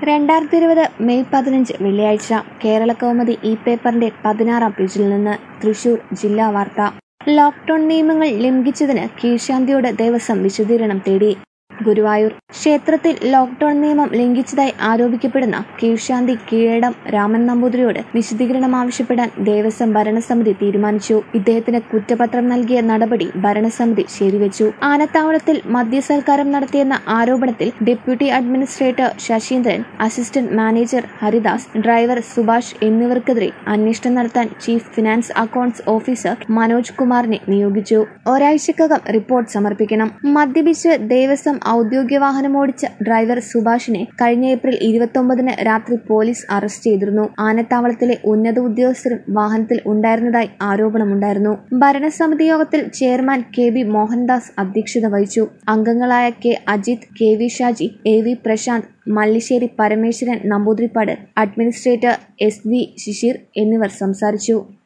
രണ്ടായിരത്തി ഇരുപത് മെയ് പതിനഞ്ച് വെള്ളിയാഴ്ച കേരളകൗമുദി ഈ പേപ്പറിന്റെ പതിനാറാം പേജിൽ നിന്ന് തൃശൂർ ജില്ലാ വാർത്ത ലോക്ഡൌൺ നിയമങ്ങൾ ലംഘിച്ചതിന് കീഴ്ശാന്തിയോട് ദേവസ്വം വിശദീകരണം തേടി ഗുരുവായൂർ ക്ഷേത്രത്തിൽ ലോക്ഡൌൺ നിയമം ലംഘിച്ചതായി ആരോപിക്കപ്പെടുന്ന കീഴ്ശാന്തി കീഴടം രാമൻ നമ്പൂതിരിയോട് വിശദീകരണം ആവശ്യപ്പെടാൻ ദേവസ്വം ഭരണസമിതി തീരുമാനിച്ചു ഇദ്ദേഹത്തിന് കുറ്റപത്രം നൽകിയ നടപടി ഭരണസമിതി ശരിവെച്ചു ആനത്താവളത്തിൽ മദ്യസൽക്കാരം നടത്തിയെന്ന ആരോപണത്തിൽ deputy administrator Sasheendran assistant manager Haridas driver Subhash എന്നിവർക്കെതിരെ അന്വേഷണം നടത്താൻ chief finance accounts officer Manoj കുമാറിനെ നിയോഗിച്ചു ഒരാഴ്ചക്കകം റിപ്പോർട്ട് സമർപ്പിക്കണം മദ്യപിച്ച് ദേവസ്വം ഔദ്യോഗിക വാഹനമോടിച്ച ഡ്രൈവർ സുഭാഷിനെ കഴിഞ്ഞ ഏപ്രിൽ ഇരുപത്തൊമ്പതിന് രാത്രി പോലീസ് അറസ്റ്റ് ചെയ്തിരുന്നു ആനത്താവളത്തിലെ ഉന്നത ഉദ്യോഗസ്ഥരും വാഹനത്തിൽ ഉണ്ടായിരുന്നതായി ആരോപണമുണ്ടായിരുന്നു ഭരണസമിതി യോഗത്തിൽ ചെയർമാൻ കെ ബി മോഹൻദാസ് അധ്യക്ഷത വഹിച്ചു അംഗങ്ങളായ K Ajith K V Shaji A V Prasanth Mallissery Parameswaran Namboothiripad administrator S V Shishir എന്നിവർ സംസാരിച്ചു